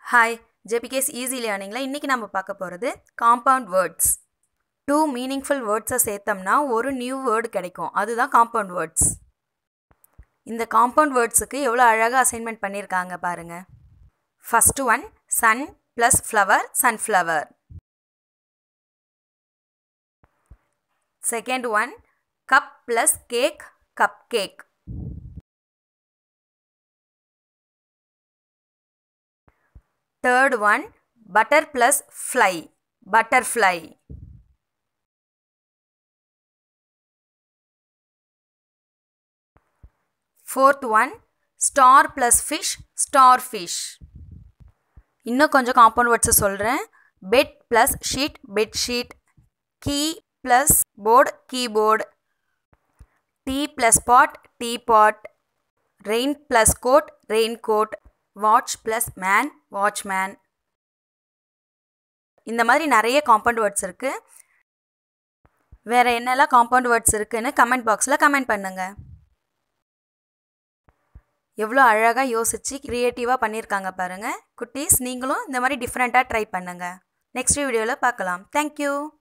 hi ஜெபிகேஸ் easy லேர்னிங்கில் இன்றைக்கி நம்ம பார்க்க போகிறது காம்பவுண்ட் வேர்ட்ஸ் டூ மீனிங்ஃபுல் வேர்ட்ஸை சேர்த்தோம்னா ஒரு நியூ வேர்டு கிடைக்கும் அதுதான் காம்பவுண்ட் வேர்ட்ஸ் இந்த காம்பவுண்ட் வேர்ட்ஸுக்கு எவ்வளோ அழகாக அசைன்மெண்ட் பண்ணியிருக்காங்க பாருங்கள் first one sun plus flower sunflower second one cup plus cake cup cake third one butter plus fly butterfly fourth one star plus fish star fish இன்னும் கொஞ்சம் காம்பவுண்ட் வேர்ட்ஸை சொல்கிறேன் bed plus sheet bed sheet key plus board keyboard tea plus pot tea பாட் rain plus coat rain coat watch plus man watchman இந்த மாதிரி நிறைய compound words இருக்குது வேறு என்னெல்லாம் காம்பவுண்ட் வேர்ட்ஸ் இருக்குன்னு கமெண்ட் பாக்ஸில் கமெண்ட் பண்ணுங்கள் எவ்வளோ அழகாக யோசித்து க்ரியேட்டிவாக பண்ணியிருக்காங்க பாருங்கள் குட்டீஸ் நீங்களும் இந்த மாதிரி டிஃப்ரெண்ட்டாக ட்ரை பண்ணுங்கள் நெக்ஸ்ட் வீடியோவில் பார்க்கலாம் தேங்க்யூ